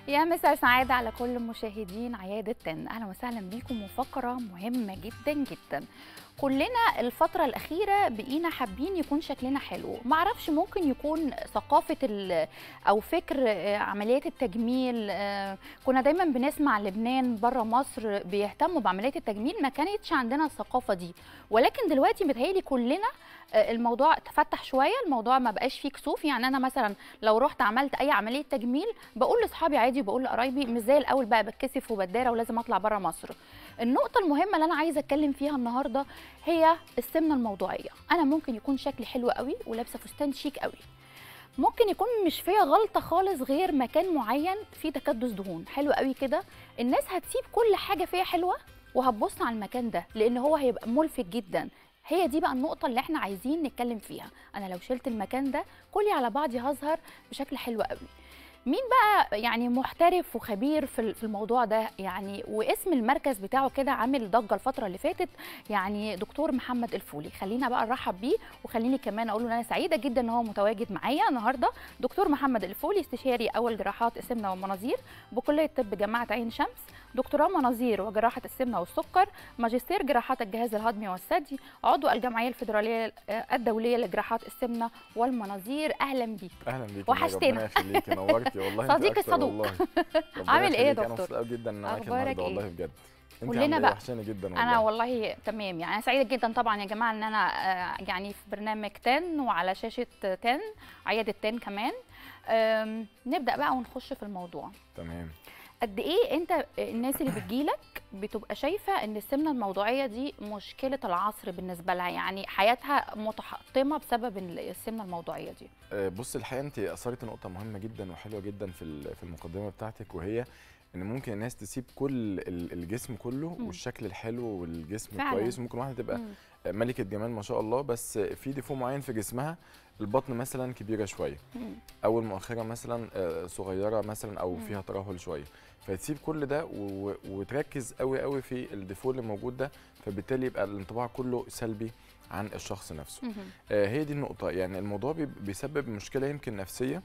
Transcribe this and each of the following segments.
يا مساء سعادة على كل مشاهدين عيادة تن أهلا وسهلا بيكم وفقرة مهمة جدا جدا كلنا الفترة الأخيرة بقينا حابين يكون شكلنا حلو معرفش ممكن يكون ثقافة ال- أو فكر آه، عمليات التجميل آه، كنا دايما بنسمع لبنان بره مصر بيهتموا بعمليات التجميل ما كانتش عندنا الثقافة دي ولكن دلوقتي متهيألي كلنا آه، الموضوع تفتح شوية الموضوع ما بقاش فيه كسوف يعني أنا مثلا لو رحت عملت أي عملية تجميل بقول لاصحابي عادي وبقول لقرايبي مش زي الاول بقى بتكسف وبداره ولازم اطلع بره مصر النقطه المهمه اللي انا عايزه اتكلم فيها النهارده هي السمنه الموضوعيه انا ممكن يكون شكلي حلو قوي ولابسه فستان شيك قوي ممكن يكون مش فيا غلطه خالص غير مكان معين فيه تكدس دهون حلو قوي كده الناس هتسيب كل حاجه فيا حلوه وهتبص على المكان ده لان هو هيبقى ملفت جدا هي دي بقى النقطة اللي احنا عايزين نتكلم فيها أنا لو شلت المكان ده كلي على بعضي هظهر بشكل حلو قوي مين بقى يعني محترف وخبير في ال- في الموضوع ده يعني واسم المركز بتاعه كده عامل ضجه الفتره اللي فاتت يعني دكتور محمد الفولي خلينا بقى نرحب بيه وخليني كمان اقول له ان انا سعيده جدا ان هو متواجد معايا النهارده دكتور محمد الفولي استشاري اول جراحات السمنه والمناظير بكليه طب جامعه عين شمس دكتوراه مناظير وجراحه السمنه والسكر ماجستير جراحات الجهاز الهضمي والثدي عضو الجمعيه الفيدراليه آه، الدوليه لجراحات السمنه والمناظير اهلا بيك اهلا بيكي وحشتنا. ربنا يخليكي نورتي والله انت صديقي أكتر الصدوق. والله ربنا عامل إيه يا يخليكي. انا دكتور؟ مبسوط قوي جدا ان انا معاكي أخبارك النهارده إيه؟ والله بجد انت قول لنا عامله ايه بقى. وحشاني جدا والله انا والله تمام يعني انا سعيده جدا طبعا يا جماعه ان انا آه، يعني في برنامج تن وعلى شاشه تن عياده تن كمان آم، نبدا بقى ونخش في الموضوع تمام قد ايه انت الناس اللي بتجيلك بتبقى شايفه ان السمنه الموضوعيه دي مشكله العصر بالنسبه لها يعني حياتها متحطمه بسبب السمنه الموضوعيه دي آه، بص الحقيقه انت اثرت نقطه مهمه جدا وحلوه جدا في ال- في المقدمه بتاعتك وهي ان ممكن الناس تسيب كل ال- الجسم كله مم. والشكل الحلو والجسم فعلاً. كويس ممكن واحده تبقى مم. ملكه جمال ما شاء الله بس في ديفو معين في جسمها البطن مثلا كبيره شويه مم. او المؤخره مثلا آه، صغيره مثلا او مم. فيها ترهل شويه فتسيب كل ده و- و- وتركز قوي قوي في الديفو اللي موجود ده فبالتالي يبقى الانطباع كله سلبي عن الشخص نفسه مم. آه، هي دي النقطه يعني الموضوع بي- بيسبب مشكله يمكن نفسيه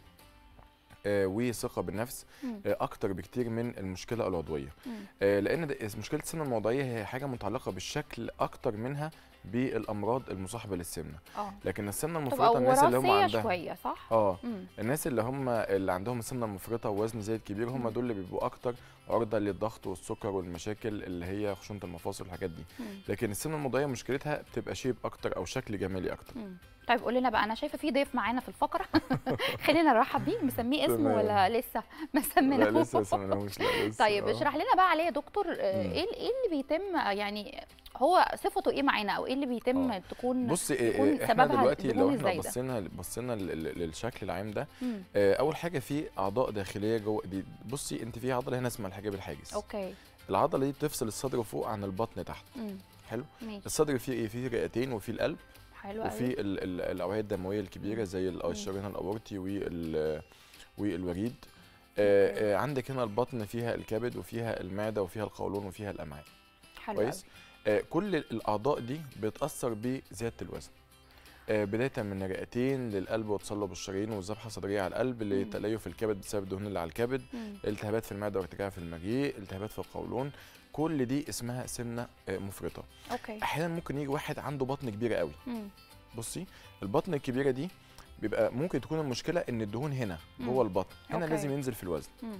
آه، وثقه بالنفس مم. آه، اكتر بكتير من المشكله العضويه مم. آه، لان ده- مشكله السمنه الموضعيه هي حاجه متعلقه بالشكل اكتر منها بالامراض المصاحبه للسمنه اه لكن السمنه تبقى المفرطه الناس اللي هم وراثيه عندها شويه صح؟ اه مم. الناس اللي هم اللي عندهم السمنه المفرطه ووزن زايد كبير هم مم. دول اللي بيبقوا اكتر عرضه للضغط والسكر والمشاكل اللي هي خشونه المفاصل والحاجات دي مم. لكن السمنه الموضعيه مشكلتها بتبقى شيب اكتر او شكل جمالي اكتر مم. طيب قول لنا بقى انا شايفه في ضيف معانا في الفقره خلينا نرحب بيه مسميه اسمه تمام. ولا لسه ما لا سميناهوش لسه ما سمعناهوش لا لسه طيب آه. اشرح لنا بقى عليه يا دكتور آه، مم. ايه ايه اللي بيتم آه، يعني هو صفته ايه معانا او ايه اللي بيتم آه. تكون بص يكون إيه احنا سببها دلوقتي الدهون لو احنا الزايدة. بصينا بصينا لل- لل- للشكل العام ده مم. آه، اول حاجه في اعضاء داخليه جوه دي بصي انت في عضله هنا اسمها الحجاب الحاجز اوكي العضله دي بتفصل الصدر فوق عن البطن تحت مم. حلو ماشي الصدر فيه ايه فيه رئتين وفيه القلب حلو قوي وفي ال- ال- الاوعيه الدمويه الكبيره زي ال- الشريان الاورطي وال والوريد آه، آه، عندك هنا البطن فيها الكبد وفيها المعده وفيها القولون وفيها الامعاء حلو كويس آه، كل الاعضاء دي بتاثر بزياده الوزن آه، بدايه من الرئتين للقلب وتصلب الشرايين والذبحه الصدريه على القلب مم. لتليف الكبد بسبب الدهون اللي على الكبد مم. التهابات في المعده وارتجاع في المريء التهابات في القولون كل دي اسمها سمنه آه، مفرطه اوكي احيانا ممكن يجي واحد عنده بطن كبيره قوي مم. بصي البطن الكبيره دي بيبقى ممكن تكون المشكله ان الدهون هنا مم. جوه البطن هنا أوكي. لازم ينزل في الوزن مم.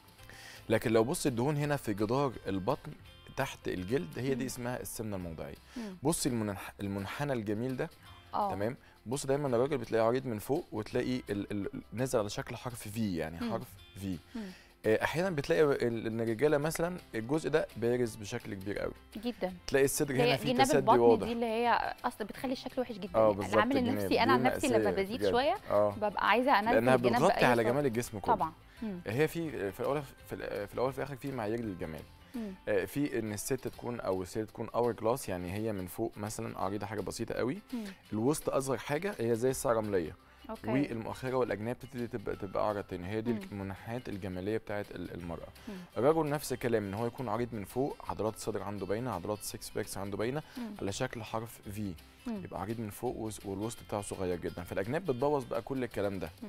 لكن لو بص الدهون هنا في جدار البطن تحت الجلد هي مم. دي اسمها السمنه الموضعيه مم. بصي المنح... المنحنى الجميل ده اه تمام بص دايما الراجل بتلاقيه عريض من فوق وتلاقي ال... ال... نازل على شكل حرف في يعني مم. حرف في مم. احيانا بتلاقي ال- ان الرجاله مثلا الجزء ده بارز بشكل كبير قوي جدا تلاقي الصدر هنا هي فيه جناب تسدي البطن واضح دي اللي هي اصلا بتخلي الشكل وحش جدا اه يعني بالظبط العامل الجناب. النفسي دي انا عن نفسي لما مأساة بزيد بجد. شويه اه ببقى عايزه انزل لانها الجناب بتغطي بأي على صورة. جمال الجسم كله طبعا مم. هي في في الاول في, ال- في الاول في الاخر في معايير للجمال مم. آه، في ان الست تكون او الست تكون اور جلاس يعني هي من فوق مثلا عريضه حاجه بسيطه قوي مم. الوسط اصغر حاجه هي زي الساعه الرمليه اوكي والمؤخره والاجناب تبتدي تبقى تبقى اعرض تاني هي دي مم. المنحنيات الجماليه بتاعت ال- المراه مم. الرجل نفس الكلام ان هو يكون عريض من فوق عضلات الصدر عنده باينه عضلات السكس باكس عنده باينه مم. على شكل حرف في مم. يبقى عريض من فوق وس- والوسط بتاعه صغير جدا فالاجناب بتبوظ بقى كل الكلام ده مم.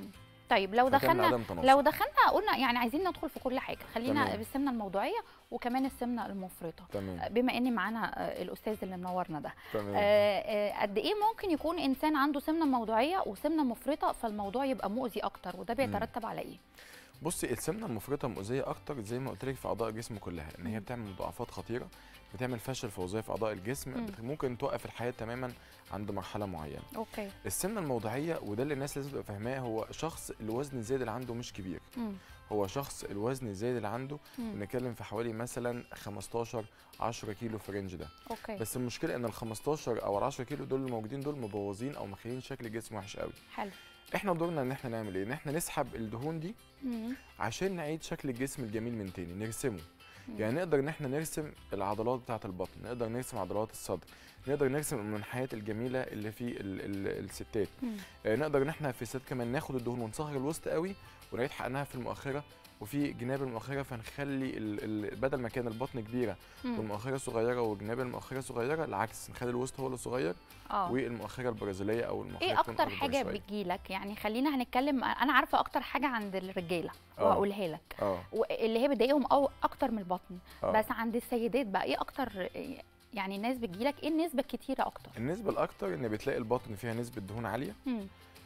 طيب لو فتعمل دخلنا عدم تناسق. لو دخلنا قلنا يعني عايزين ندخل في كل حاجه خلينا تمام. بالسمنه الموضوعيه وكمان السمنه المفرطه تمام بما ان معانا آه، الاستاذ اللي منورنا ده تمام آه، آه، قد ايه ممكن يكون انسان عنده سمنه موضوعيه وسمنه مفرطه فالموضوع يبقى مؤذي اكتر وده بيترتب على ايه بصي السمنه المفرطه مؤذيه اكتر زي ما قلت لك في اعضاء الجسم كلها ان هي مم. بتعمل مضاعفات خطيره بتعمل فشل في وظائف اعضاء الجسم مم. بت- ممكن توقف الحياه تماما عند مرحله معينه اوكي السمنه الموضعيه وده اللي الناس لازم تبقى فاهماه هو شخص الوزن الزايد اللي عنده مش كبير مم. هو شخص الوزن الزايد اللي عنده مم. بنتكلم في حوالي مثلا 15 10 كيلو في الرينج ده اوكي بس المشكله ان ال 15 او ال 10 كيلو دول الموجودين دول مبوظين او مخلين شكل الجسم وحش قوي حلو احنا دورنا ان احنا نعمل ايه ان احنا نسحب الدهون دي مم. عشان نعيد شكل الجسم الجميل من تاني نرسمه مم. يعني نقدر ان احنا نرسم العضلات بتاعه البطن نقدر نرسم عضلات الصدر نقدر نرسم المنحنيات الجميله اللي في ال ال الستات مم. آه، نقدر ان احنا في الستات كمان ناخد الدهون ونصغر الوسط قوي ونعيد حقنها في المؤخره وفي جناب المؤخره فنخلي ال ال بدل ما كان البطن كبيره مم. والمؤخره صغيره وجناب المؤخره صغيره العكس نخلي الوسط هو اللي صغير اه والمؤخره البرازيليه او المؤخره ايه تكون اكتر أكبر حاجه شوية. بتجيلك يعني خلينا هنتكلم انا عارفه اكتر حاجه عند الرجاله آه. وهقولها لك اه واللي هي بتضايقهم أو اكتر من البطن آه. بس عند السيدات بقى ايه اكتر يعني الناس بتجيلك ايه النسبه الكتيره اكتر النسبه الاكتر ان بتلاقي البطن فيها نسبه دهون عاليه مم.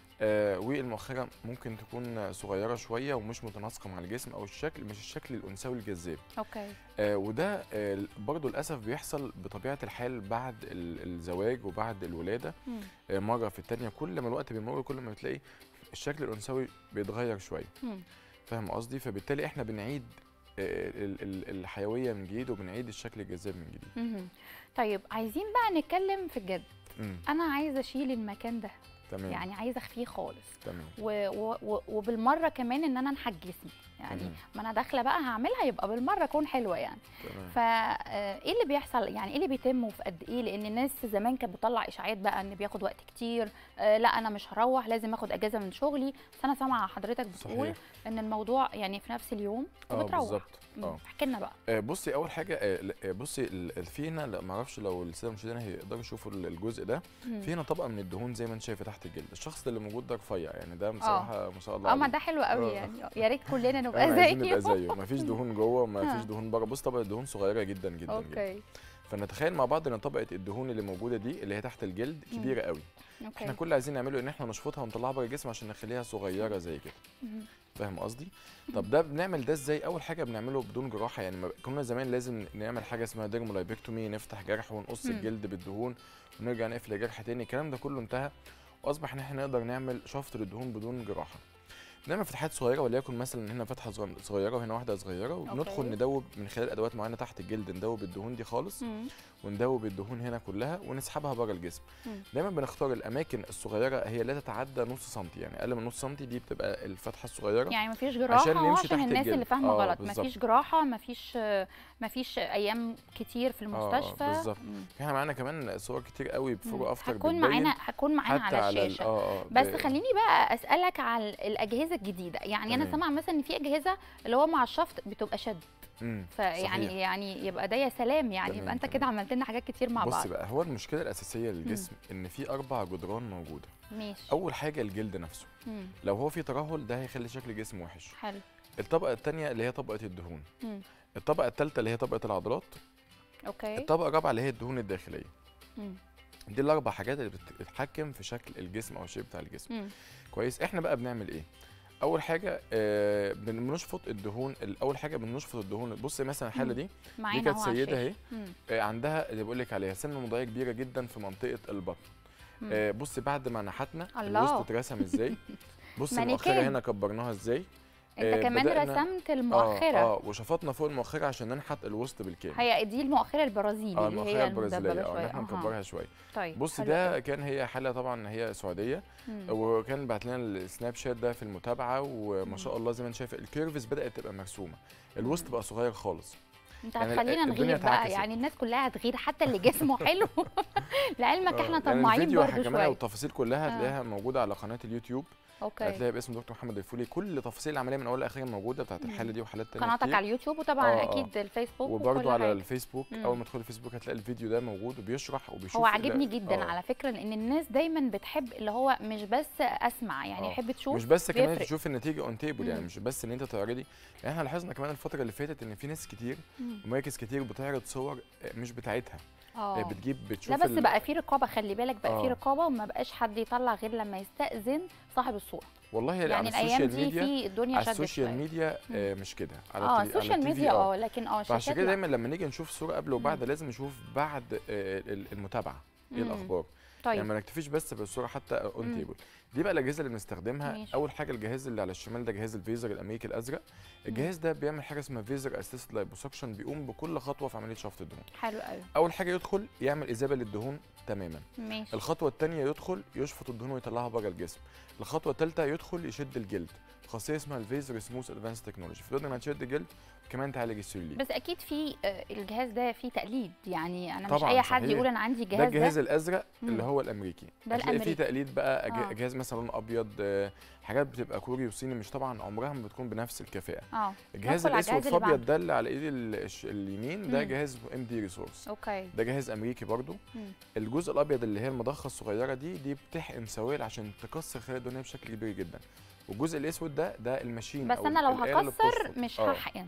آه والمؤخره ممكن تكون صغيره شويه ومش متناسقه مع الجسم او الشكل مش الشكل الانثوي الجذاب اوكي آه وده آه برضو للاسف بيحصل بطبيعه الحال بعد ال- الزواج وبعد الولاده مم. آه مره في الثانيه كل ما الوقت بيمر كل ما بتلاقي الشكل الانثوي بيتغير شويه مم. فاهم قصدي فبالتالي احنا بنعيد آه ال- ال- الحيويه من جديد وبنعيد الشكل الجذاب من جديد مهم. طيب عايزين بقى نتكلم في الجد مم. انا عايزه اشيل المكان ده تمام يعني عايزه اخفيه خالص تمام و و و وبالمره كمان ان انا انحت جسمي يعني تمام. ما انا داخله بقى هعملها يبقى بالمره اكون حلوه يعني تمام فايه اللي بيحصل يعني ايه اللي بيتم وفي قد ايه لان الناس زمان كانت بتطلع اشاعات بقى ان بياخد وقت كتير آه لا انا مش هروح لازم اخد اجازه من شغلي بس انا سامعه حضرتك بتقول صحيح ان الموضوع يعني في نفس اليوم اه وبتروح بالظبط مم. اه احكي لنا بقى آه، بصي اول حاجه آه، ل- آه، بصي ال- ال- في هنا لا ما اعرفش لو الساده المشاهدين هيقدروا يشوفوا ال- الجزء ده مم. في هنا طبقه من الدهون زي ما انت شايفه تحت الجلد الشخص ده اللي موجود ده رفيع يعني ده بصراحه ما شاء الله اه ما عليه. ده حلو قوي آه. يعني يا ريت كلنا نبقى احنا عايزين نبقى زيه زيه مفيش دهون جوه آه. ومفيش دهون بره بص طبقه الدهون صغيره جدا جدا جدا اوكي فنتخيل مع بعض ان طبقه الدهون اللي موجوده دي اللي هي تحت الجلد مم. كبيره قوي اوكي احنا كل اللي عايزين نعمله ان احنا نشفطها ونطلعها بره الجسم عشان نخليها صغيره زي كده مم. فاهم قصدي طب ده بنعمل ده ازاي اول حاجه بنعمله بدون جراحه يعني ما كنا زمان لازم نعمل حاجه اسمها ديرمولايبكتومي نفتح جرح ونقص مم. الجلد بالدهون ونرجع نقفل الجرح تاني الكلام ده كله انتهى واصبح ان احنا نقدر نعمل شفط للدهون بدون جراحه بنعمل فتحات صغيره وليكن مثلا هنا فتحه صغ- صغيره وهنا واحده صغيره وبندخل أوكي. ندوب من خلال ادوات معينه تحت الجلد ندوب الدهون دي خالص مم. وندوب الدهون هنا كلها ونسحبها بره الجسم مم. دايما بنختار الاماكن الصغيره هي لا تتعدى نص سنتي يعني اقل من نص سنتي دي بتبقى الفتحه الصغيره يعني مفيش جراحه عشان نمشي عشان تحت الناس الجلد. اللي فاهمه آه، غلط بالظبط. مفيش جراحه مفيش مفيش ايام كتير في آه، المستشفى بالظبط. مم. احنا معانا كمان صور كتير قوي بفور مم. افتر هتكون بتبين معانا هتكون معانا حتى على على ال- الشاشه اه اه بس ب- خليني بقى اسالك على الاجهزه الجديده يعني انا تمام. سامعه مثلا ان في اجهزه اللي هو مع الشفط بتبقى شد مم، فيعني صحيح. يعني يبقى ده يا سلام يعني تمام، يبقى انت تمام. كده عملت لنا حاجات كتير مع بعض بصي بقى هو المشكله الاساسيه للجسم ان في اربع جدران موجوده ماشي اول حاجه الجلد نفسه مم. لو هو في ترهل ده هيخلي شكل الجسم وحش حلو الطبقه الثانيه اللي هي طبقه الدهون مم. الطبقه الثالثه اللي هي طبقه العضلات اوكي الطبقه الرابعه اللي هي الدهون الداخليه مم. دي الاربع حاجات اللي بتتحكم في شكل الجسم او الشيب بتاع الجسم مم. كويس احنا بقى بنعمل ايه اول حاجه آه بن- بنشفط الدهون اول حاجه بنشفط الدهون بص مثلا الحاله مم. دي دي معانا كانت اهو على سيده الشاشة. اهي مم. آه عندها اللي بقول لك عليها سمنه موضعيه كبيره جدا في منطقه البطن مم. آه بص بعد ما نحتنا الله. الوسط اترسم ازاي بص مانيكان. المؤخره هنا كبرناها ازاي انت آه، كمان بدأنا- رسمت اه المؤخره اه وشفطنا فوق المؤخره عشان ننحت الوسط بالكامل هي دي المؤخره البرازيلي اه اللي المؤخره هي البرازيليه المدببه اه شويه إن احنا أها. نكبرها شويه طيب بص حلو ده كان هي حاله طبعا هي سعوديه مم. وكان بعت لنا السناب شات ده في المتابعه وما شاء مم. الله زي ما انت شايف الكيرفز بدات تبقى مرسومه الوسط بقى صغير خالص انت يعني هتخلينا الدنيا نغير بقى اتعكست. يعني الناس كلها هتغير حتى اللي جسمه حلو لعلمك احنا آه، طماعين الفيديو برضو كمان شويه والتفاصيل كلها آه. هتلاقيها موجوده على قناه اليوتيوب اوكي هتلاقيها باسم دكتور محمد الفولي كل تفاصيل العمليه من اولها لاخرها موجوده بتاعت مم. الحاله دي وحالات تانية قناتك كتير. على اليوتيوب وطبعا آه، آه. اكيد الفيسبوك وبرده وكل على حاجة. الفيسبوك مم. اول ما تدخل الفيسبوك هتلاقي الفيديو ده موجود وبيشرح وبيشوف هو ال- عاجبني جدا آه. على فكره لان الناس دايما بتحب اللي هو مش بس اسمع يعني آه. يحب تشوف مش بس كمان بيفرق. تشوف النتيجه اون تيبل يعني مم. مش بس ان انت تعرضي يعني احنا لاحظنا كمان الفتره اللي فاتت ان في ناس كتير مم. ومراكز كتير بتعرض صور مش بتاعتها اه بتجيب بتشوف لا بس ال- بقى في رقابه خلي بالك بقى في آه. رقابه وما بقاش حد يطلع غير لما يستاذن صاحب الصوره والله يعني على الايام السوشيال دي ميديا في الدنيا على شدت السوشيال شوية. ميديا آه مش كده على اه التلي- على السوشيال التي في ميديا آه. اه لكن اه فعشان شاشات كده لا. دايما لما نيجي نشوف صوره قبل وبعد مم. لازم نشوف بعد آه، ال- المتابعه ايه مم. الاخبار طيب يعني ما نكتفيش بس بالصوره حتى اون مم. تيبل دي بقى الاجهزه اللي بنستخدمها ماشي. اول حاجه الجهاز اللي على الشمال ده جهاز الفيزر الامريكي الازرق الجهاز ده بيعمل حاجه اسمها فيزر اسيست لايبوسكشن بيقوم بكل خطوه في عمليه شفط الدهون حلو قوي اول حاجه يدخل يعمل اذابه للدهون تماما ماشي الخطوه الثانيه يدخل يشفط الدهون ويطلعها بره الجسم الخطوه الثالثه يدخل يشد الجلد خاصيه اسمها الفيزر سموث ادفانس تكنولوجي فضلنا انها تشد الجلد كمان تعالج السيولين بس اكيد في آه، الجهاز ده فيه تقليد يعني انا مش طبعاً، اي حد صحيح. يقول انا عندي ده الجهاز الجهاز ده الازرق مم. اللي هو الامريكي ده هتلاقي فيه الأمريكي. تقليد بقى أج- آه. جهاز مثلا لونه ابيض آه، حاجات بتبقى كوري وصيني مش طبعا عمرها ما بتكون بنفس الكفاءه اه الجهاز ندخل على الاسود الجهاز اللي الابيض ده اللي على ايد ال- الش- اليمين ده مم. جهاز ام دي ريسورس اوكي ده جهاز امريكي برضو مم. الجزء الابيض اللي هي المضخه الصغيره دي دي بتحقن سوائل عشان تكسر خلايا الدهنيه بشكل كبير جدا والجزء الاسود ده ده الماشين بس أو انا لو الآلة اللي هكسر بتشفط. مش آه. هحقن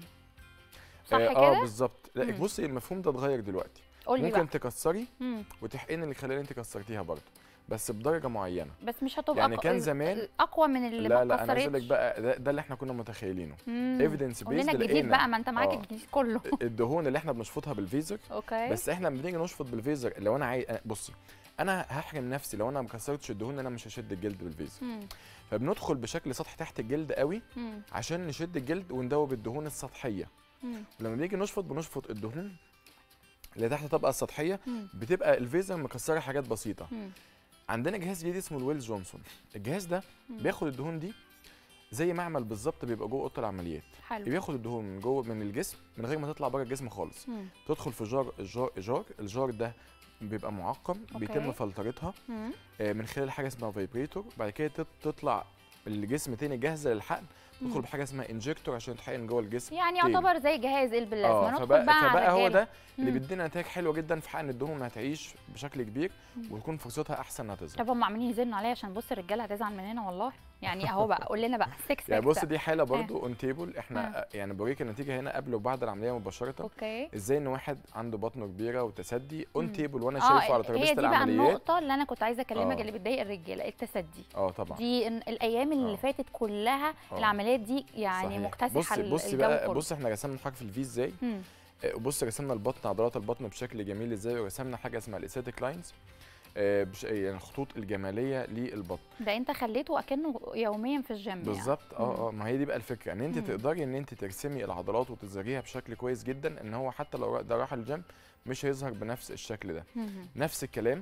صح آه، اه كده بالظبط لا مم. بصي المفهوم ده اتغير دلوقتي قول لي ممكن بقى تكسري مم. وتحقني الخلايا اللي انت كسرتيها برضو بس بدرجه معينه بس مش هتبقى يعني ق- كان ال- زمان- اقوى من اللي لا ما لا انا عايز اقول لك اتكسرتش بقى ده, ده اللي احنا كنا متخيلينه مم. ايفيدنس قول لنا بيزد الجديد بقى ما انت معاك آه. الجديد كله الدهون اللي احنا بنشفطها بالفيزر اوكي بس احنا لما بنيجي نشفط بالفيزر لو انا عايز بصي انا هحرم نفسي لو انا ما كسرتش الدهون انا مش هشد الجلد بالفيزر مم. فبندخل بشكل سطحي تحت الجلد قوي مم. عشان نشد الجلد وندوب الدهون السطحيه مم. ولما بنيجي نشفط بنشفط الدهون اللي تحت الطبقه السطحيه مم. بتبقى الفيزر مكسره حاجات بسيطه مم. عندنا جهاز جديد اسمه الويلز جونسون الجهاز ده مم. بياخد الدهون دي زي معمل بالظبط بيبقى جوه اوضه العمليات حلو بياخد الدهون من جوه من الجسم من غير ما تطلع بره الجسم خالص مم. تدخل في جار جار جار الجار ده بيبقى معقم بيتم أوكي. فلترتها مم. آه، من خلال حاجه اسمها فايبريتور بعد كده تت- تطلع الجسم تاني جاهزه للحقن تدخل مم. بحاجه اسمها انجكتور عشان تحقن جوه الجسم يعني تاني. يعتبر زي جهاز قلب اللازمه اه ندخل فبقى, بقى فبقى على هو الرجالة. ده اللي مم. بيدينا نتائج حلوه جدا في حقن الدهون انها تعيش بشكل كبير مم. وتكون فرصتها احسن انها تظهر طب هم عاملين يزنوا عليا عشان بص الرجاله هتزعل مننا والله يعني اهو بقى قول لنا بقى 6 يعني بص دي حاله برضو اون تيبل احنا آه. آه. يعني بوريك النتيجه هنا قبل وبعد العمليه مباشره اوكي ازاي ان واحد عنده بطنه كبيره وتسدي اون مم. تيبل وانا اه شايفه على هي ترابيزه دي بقى العمليات النقطه اللي انا كنت عايزه اكلمك آه. اللي بتضايق الرجاله التسدي اه طبعا دي إن الايام اللي آه. فاتت كلها آه. العمليات دي يعني صحيح. مكتسحه بص بص الجو بقى كله بص احنا رسمنا حاجه في الفي ازاي مم. آه، بص رسمنا البطن عضلات البطن بشكل جميل ازاي ورسمنا حاجه اسمها الاستاتيك لاينز بش... يعني الخطوط الجماليه للبطن ده انت خليته اكنه يوميا في الجيم بالظبط مم. اه اه ما هي دي بقى الفكره ان انت مم. تقدري ان انت ترسمي العضلات وتظهريها بشكل كويس جدا ان هو حتى لو ده راح الجيم مش هيظهر بنفس الشكل ده يعني. مم. نفس الكلام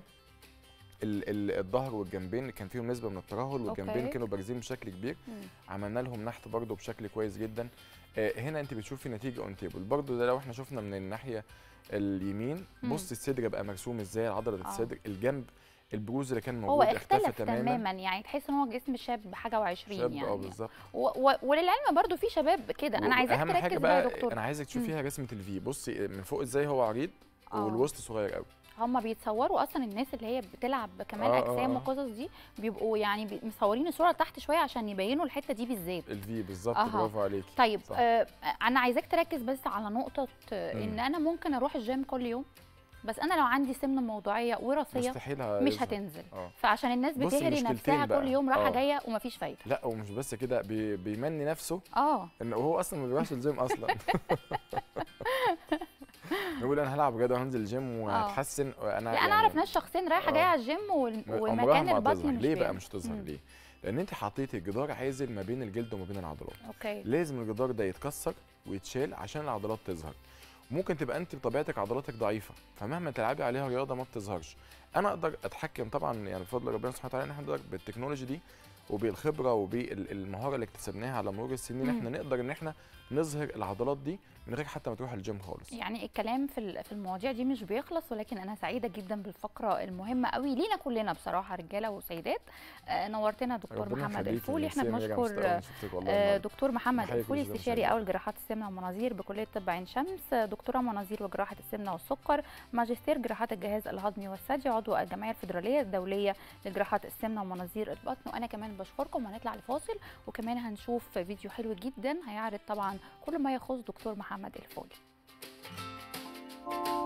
ال- ال- الظهر والجنبين كان فيهم نسبه من الترهل والجنبين أوكي. كانوا بارزين بشكل كبير مم. عملنا لهم نحت برضو بشكل كويس جدا آه، هنا انت بتشوفي نتيجه اون تيبل برضو ده لو احنا شفنا من الناحيه اليمين مم. بص الصدر بقى مرسوم ازاي عضله آه. الصدر الجنب البروز اللي كان هو موجود اختلف تماما يعني تحس ان هو جسم شاب بحاجه و20 شاب اه يعني بالظبط و و وللعلم برضو في شباب كده انا عايزاك اهم تركز حاجه بقى يا بقى دكتور انا عايزك تشوفيها رسمه الفي بصي من فوق ازاي هو عريض آه. والوسط صغير قوي هم بيتصوروا اصلا الناس اللي هي بتلعب كمال آه، آه، اجسام آه. وقصص دي بيبقوا يعني بي- مصورين الصوره تحت شويه عشان يبينوا الحته دي بالذات الفي بالظبط أها. برافو عليكي طيب صح. آه انا عايزاك تركز بس على نقطه آه، ان مم. انا ممكن اروح الجيم كل يوم بس انا لو عندي سمنه موضوعيه وراثيه مستحيل مش هيظهر. هتنزل اه فعشان الناس بصي بتهري مشكلتين نفسها بقى. كل يوم رايحه آه. جايه ومفيش فايده لا ومش بس كده بي بيمني نفسه اه ان هو اصلا ما بيروحش الجيم اصلا يقول انا هلعب بجد وهنزل الجيم وهتحسن وانا لا انا اعرف ناس شخصين رايحه آه. جايه على الجيم وال- عمرها ومكان ما البطن هتظهر مش ليه بقى باين. مش تظهر مم. ليه لان انت حطيتي جدار عازل ما بين الجلد وما بين العضلات اوكي لازم الجدار ده يتكسر ويتشال عشان العضلات تظهر ممكن تبقى انت بطبيعتك عضلاتك ضعيفه فمهما تلعبي عليها رياضه ما بتظهرش انا اقدر اتحكم طبعا يعني بفضل ربنا سبحانه وتعالى ان احنا نقدر بالتكنولوجي دي وبالخبره وبالمهاره اللي اكتسبناها على مرور السنين مم. احنا نقدر ان احنا نظهر العضلات دي من غير حتى ما تروح الجيم خالص يعني الكلام في ال- في المواضيع دي مش بيخلص ولكن انا سعيده جدا بالفقره المهمه قوي لينا كلنا بصراحه رجاله وسيدات آه، نورتنا دكتور ربنا محمد يخليكي، الفولي احنا ميرسي يا مريم، بنشكر مستقبل شفتك والله آه، النهاردة. دكتور محمد بحييك الفولي جزيلا استشاري مشاهدة. اول جراحات السمنه والمناظير بكليه طب عين شمس آه، دكتوره مناظير وجراحه السمنه والسكر ماجستير جراحات الجهاز الهضمي والثدي عضو الجمعيه الفيدراليه الدوليه لجراحات السمنه ومناظير البطن وانا كمان بشكركم وهنطلع لفاصل وكمان هنشوف فيديو حلو جدا هيعرض طبعا كل ما يخص دكتور محمد الفولي